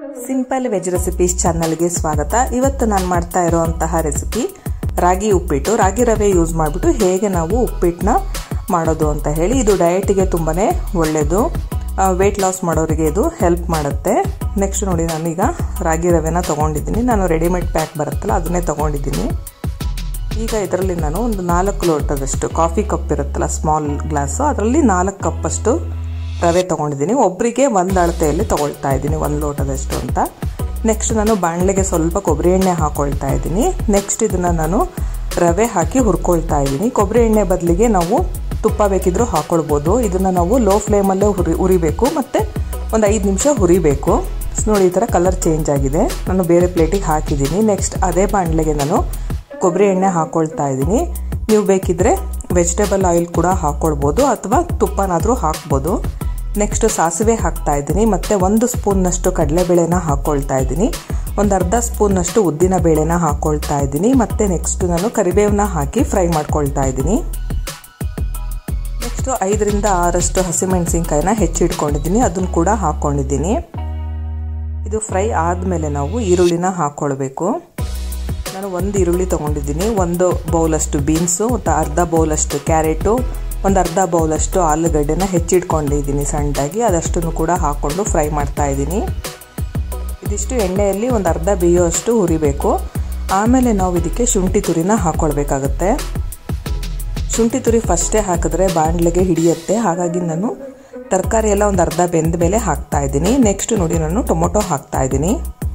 simple veg recipes ಚಾನಲ್ಗೆ ಸ್ವಾಗತ ಇವತ್ತು ನಾನು ಮಾಡ್ತಾ ಇರೋಂತಹ ರೆಸಿಪಿ ರಾಗಿ ಉಪ್ಪಿಟ್ಟು ರಾಗಿ ರವೆ ಯೂಸ್ ಮಾಡಿಬಿಟ್ಟು ಹೇಗೆ ನಾವು ಉಪ್ಪಿಟ್ಟನ್ನ ಮಾಡೋದು ಅಂತ ಹೇಳಿ ಇದು ಡಯಟಿಗೆ ತುಂಬಾ ಒಳ್ಳೆಯದು ವೆಯ್ಟ್ ಲಾಸ್ ಮಾಡೋರಿಗೆ ಇದು ಹೆಲ್ಪ್ ಮಾಡುತ್ತೆ ನೆಕ್ಸ್ಟ್ ನೋಡಿ ನಾನೀಗ ರಾಗಿ ರವೆನ ತೊಗೊಂಡಿದ್ದೀನಿ ನಾನು ರೆಡಿಮೇಡ್ ಪ್ಯಾಕ್ ಬರುತ್ತಲ್ಲ ಅದನ್ನೇ ತೊಗೊಂಡಿದ್ದೀನಿ ಈಗ ಇದರಲ್ಲಿ ನಾನು ಒಂದು ನಾಲ್ಕು ಲೋಟದಷ್ಟು ಕಾಫಿ ಕಪ್ ಇರುತ್ತಲ್ಲ ಸ್ಮಾಲ್ ಗ್ಲಾಸು ಅದರಲ್ಲಿ ನಾಲ್ಕು ಕಪ್ಪಷ್ಟು ರವೆ ತೊಗೊಂಡಿದ್ದೀನಿ ಒಬ್ಬರಿಗೆ ಒಂದು ಅಳತೆಯಲ್ಲಿ ತೊಗೊಳ್ತಾ ಇದ್ದೀನಿ ಒಂದು ಲೋಟದಷ್ಟು ಅಂತ ನೆಕ್ಸ್ಟ್ ನಾನು ಬಾಣಲೆಗೆ ಸ್ವಲ್ಪ ಕೊಬ್ಬರಿ ಎಣ್ಣೆ ಹಾಕೊಳ್ತಾ ಇದ್ದೀನಿ ನೆಕ್ಸ್ಟ್ ಇದನ್ನು ನಾನು ರವೆ ಹಾಕಿ ಹುರ್ಕೊಳ್ತಾ ಇದ್ದೀನಿ ಕೊಬ್ಬರಿ ಎಣ್ಣೆ ಬದಲಿಗೆ ನಾವು ತುಪ್ಪ ಬೇಕಿದ್ರೂ ಹಾಕೊಳ್ಬೋದು ಇದನ್ನು ನಾವು ಲೋ ಫ್ಲೇಮಲ್ಲೇ ಹುರಿ ಉರಿಬೇಕು ಮತ್ತು ಒಂದು ಐದು ನಿಮಿಷ ಹುರಿಬೇಕು ನೋಡಿ ಈ ಥರ ಕಲರ್ ಚೇಂಜ್ ಆಗಿದೆ ನಾನು ಬೇರೆ ಪ್ಲೇಟಿಗೆ ಹಾಕಿದ್ದೀನಿ ನೆಕ್ಸ್ಟ್ ಅದೇ ಬಾಣಲೆಗೆ ನಾನು ಕೊಬ್ಬರಿ ಎಣ್ಣೆ ಹಾಕ್ಕೊಳ್ತಾ ಇದ್ದೀನಿ ನೀವು ಬೇಕಿದ್ದರೆ ವೆಜಿಟೇಬಲ್ ಆಯಿಲ್ ಕೂಡ ಹಾಕ್ಕೊಳ್ಬೋದು ಅಥವಾ ತುಪ್ಪನಾದರೂ ಹಾಕ್ಬೋದು ನೆಕ್ಸ್ಟ್ ಸಾಸಿವೆ ಹಾಕ್ತಾ ಇದ್ದೀನಿ ಮತ್ತು ಒಂದು ಸ್ಪೂನ್ನಷ್ಟು ಕಡಲೆಬೇಳೆನ ಹಾಕ್ಕೊಳ್ತಾ ಇದ್ದೀನಿ ಒಂದು ಅರ್ಧ ಸ್ಪೂನ್ನಷ್ಟು ಉದ್ದಿನ ಬೇಳೆನ ಹಾಕ್ಕೊಳ್ತಾ ಇದ್ದೀನಿ ಮತ್ತು ನೆಕ್ಸ್ಟ್ ನಾನು ಕರಿಬೇವನ್ನ ಹಾಕಿ ಫ್ರೈ ಮಾಡ್ಕೊಳ್ತಾ ಇದ್ದೀನಿ ನೆಕ್ಸ್ಟು ಐದರಿಂದ ಆರಷ್ಟು ಹಸಿಮೆಣಸಿನ್ಕಾಯಿನ ಹೆಚ್ಚಿಟ್ಕೊಂಡಿದ್ದೀನಿ ಅದನ್ನು ಕೂಡ ಹಾಕ್ಕೊಂಡಿದ್ದೀನಿ ಇದು ಫ್ರೈ ಆದಮೇಲೆ ನಾವು ಈರುಳ್ಳಿನ ಹಾಕ್ಕೊಳ್ಬೇಕು ನಾನು ಒಂದು ಈರುಳ್ಳಿ ತೊಗೊಂಡಿದ್ದೀನಿ ಒಂದು ಬೌಲಷ್ಟು ಬೀನ್ಸು ಮತ್ತು ಅರ್ಧ ಬೌಲಷ್ಟು ಕ್ಯಾರೆಟು ಒಂದು ಅರ್ಧ ಬೌಲಷ್ಟು ಆಲೂಗಡ್ಡೆನ ಹೆಚ್ಚಿಟ್ಕೊಂಡಿದ್ದೀನಿ ಸಣ್ಣದಾಗಿ ಅದಷ್ಟನ್ನು ಕೂಡ ಹಾಕ್ಕೊಂಡು ಫ್ರೈ ಮಾಡ್ತಾ ಇದ್ದೀನಿ ಇದಿಷ್ಟು ಎಣ್ಣೆಯಲ್ಲಿ ಒಂದು ಅರ್ಧ ಬೇಯೋಷ್ಟು ಹುರಿಬೇಕು ಆಮೇಲೆ ನಾವು ಇದಕ್ಕೆ ಶುಂಠಿ ತುರಿನ ಹಾಕ್ಕೊಳ್ಬೇಕಾಗತ್ತೆ ಶುಂಠಿ ತುರಿ ಫಸ್ಟೇ ಹಾಕಿದ್ರೆ ಬಾಣಲೆಗೆ ಹಿಡಿಯುತ್ತೆ ಹಾಗಾಗಿ ನಾನು ತರಕಾರಿ ಎಲ್ಲ ಒಂದು ಅರ್ಧ ಬೆಂದ ಮೇಲೆ ಹಾಕ್ತಾ ಇದ್ದೀನಿ ನೆಕ್ಸ್ಟ್ ನೋಡಿ ನಾನು ಟೊಮೊಟೊ ಹಾಕ್ತಾ ಇದ್ದೀನಿ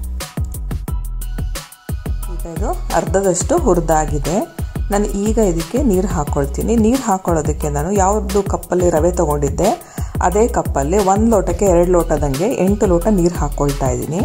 ಈಗ ಇದು ಅರ್ಧದಷ್ಟು ಹುರಿದಾಗಿದೆ ನಾನು ಈಗ ಇದಕ್ಕೆ ನೀರು ಹಾಕ್ಕೊಳ್ತೀನಿ ನೀರು ಹಾಕ್ಕೊಳ್ಳೋದಕ್ಕೆ ನಾನು ಯಾವುದು ಕಪ್ಪಲ್ಲಿ ರವೆ ತೊಗೊಂಡಿದ್ದೆ ಅದೇ ಕಪ್ಪಲ್ಲಿ ಒಂದು ಲೋಟಕ್ಕೆ ಎರಡು ಲೋಟದಂಗೆ ಎಂಟು ಲೋಟ ನೀರು ಹಾಕ್ಕೊಳ್ತಾ ಇದ್ದೀನಿ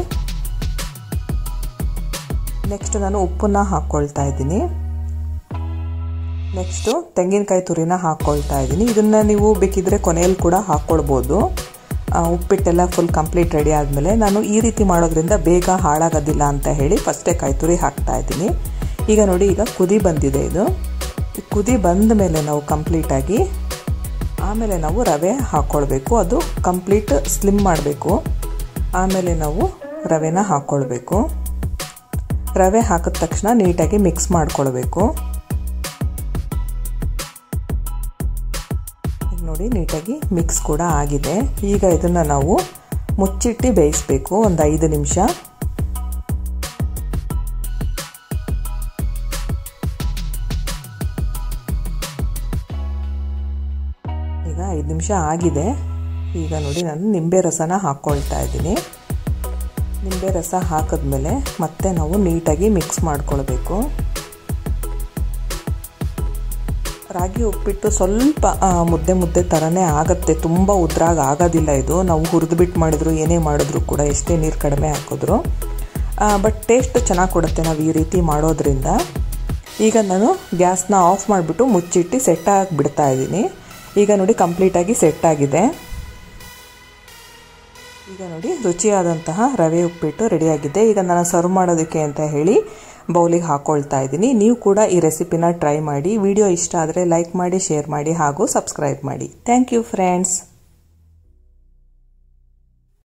ನೆಕ್ಸ್ಟ್ ನಾನು ಉಪ್ಪನ್ನ ಹಾಕ್ಕೊಳ್ತಾ ಇದ್ದೀನಿ ನೆಕ್ಸ್ಟು ತೆಂಗಿನಕಾಯಿ ತುರಿನ ಹಾಕ್ಕೊಳ್ತಾ ಇದ್ದೀನಿ ಇದನ್ನು ನೀವು ಬೇಕಿದ್ರೆ ಕೊನೆಯಲ್ಲಿ ಕೂಡ ಹಾಕ್ಕೊಳ್ಬೋದು ಉಪ್ಪಿಟ್ಟೆಲ್ಲ ಫುಲ್ ಕಂಪ್ಲೀಟ್ ರೆಡಿ ಆದಮೇಲೆ ನಾನು ಈ ರೀತಿ ಮಾಡೋದ್ರಿಂದ ಬೇಗ ಹಾಳಾಗೋದಿಲ್ಲ ಅಂತ ಹೇಳಿ ಫಸ್ಟೇ ಕಾಯಿ ತುರಿ ಹಾಕ್ತಾ ಇದ್ದೀನಿ ಈಗ ನೋಡಿ ಈಗ ಕುದಿ ಬಂದಿದೆ ಇದು ಕುದಿ ಬಂದ ಮೇಲೆ ನಾವು ಕಂಪ್ಲೀಟಾಗಿ ಆಮೇಲೆ ನಾವು ರವೆ ಹಾಕ್ಕೊಳ್ಬೇಕು ಅದು ಕಂಪ್ಲೀಟ್ ಸ್ಲಿಮ್ ಮಾಡಬೇಕು ಆಮೇಲೆ ನಾವು ರವೆನ ಹಾಕ್ಕೊಳ್ಬೇಕು ರವೆ ಹಾಕಿದ ತಕ್ಷಣ ನೀಟಾಗಿ ಮಿಕ್ಸ್ ಮಾಡ್ಕೊಳ್ಬೇಕು ನೋಡಿ ನೀಟಾಗಿ ಮಿಕ್ಸ್ ಕೂಡ ಆಗಿದೆ ಈಗ ಇದನ್ನು ನಾವು ಮುಚ್ಚಿಟ್ಟು ಬೇಯಿಸಬೇಕು ಒಂದು ಐದು ನಿಮಿಷ ಈಗ ಐದು ನಿಮಿಷ ಆಗಿದೆ ಈಗ ನೋಡಿ ನಾನು ನಿಂಬೆ ರಸನ ಹಾಕ್ಕೊಳ್ತಾ ಇದ್ದೀನಿ ನಿಂಬೆ ರಸ ಹಾಕಿದ್ಮೇಲೆ ಮತ್ತೆ ನಾವು ನೀಟಾಗಿ ಮಿಕ್ಸ್ ಮಾಡ್ಕೊಳ್ಬೇಕು ರಾಗಿ ಉಪ್ಪಿಟ್ಟು ಸ್ವಲ್ಪ ಮುದ್ದೆ ಮುದ್ದೆ ಥರನೇ ಆಗುತ್ತೆ ತುಂಬ ಉದ್ರಾಗ ಆಗೋದಿಲ್ಲ ಇದು ನಾವು ಹುರಿದ್ಬಿಟ್ಟು ಮಾಡಿದ್ರು ಏನೇ ಮಾಡಿದ್ರು ಕೂಡ ಎಷ್ಟೇ ನೀರು ಕಡಿಮೆ ಹಾಕಿದ್ರು ಬಟ್ ಟೇಸ್ಟ್ ಚೆನ್ನಾಗಿ ಕೊಡುತ್ತೆ ನಾವು ಈ ರೀತಿ ಮಾಡೋದ್ರಿಂದ ಈಗ ನಾನು ಗ್ಯಾಸ್ನ ಆಫ್ ಮಾಡಿಬಿಟ್ಟು ಮುಚ್ಚಿಟ್ಟು ಸೆಟ್ ಆಗಿ ಬಿಡ್ತಾ ಇದ್ದೀನಿ ಈಗ ನೋಡಿ ಕಂಪ್ಲೀಟಾಗಿ ಸೆಟ್ ಆಗಿದೆ ಈಗ ನೋಡಿ ರುಚಿಯಾದಂತಹ ರವೆ ಉಪ್ಪಿಟ್ಟು ರೆಡಿಯಾಗಿದೆ ಈಗ ನಾನು ಸರ್ವ್ ಮಾಡೋದಕ್ಕೆ ಅಂತ ಹೇಳಿ ಬೌಲಿಗೆ ಹಾಕ್ಕೊಳ್ತಾ ಇದ್ದೀನಿ ನೀವು ಕೂಡ ಈ ರೆಸಿಪಿನ ಟ್ರೈ ಮಾಡಿ ವಿಡಿಯೋ ಇಷ್ಟ ಆದರೆ ಲೈಕ್ ಮಾಡಿ ಶೇರ್ ಮಾಡಿ ಹಾಗೂ ಸಬ್ಸ್ಕ್ರೈಬ್ ಮಾಡಿ ಥ್ಯಾಂಕ್ ಯು ಫ್ರೆಂಡ್ಸ್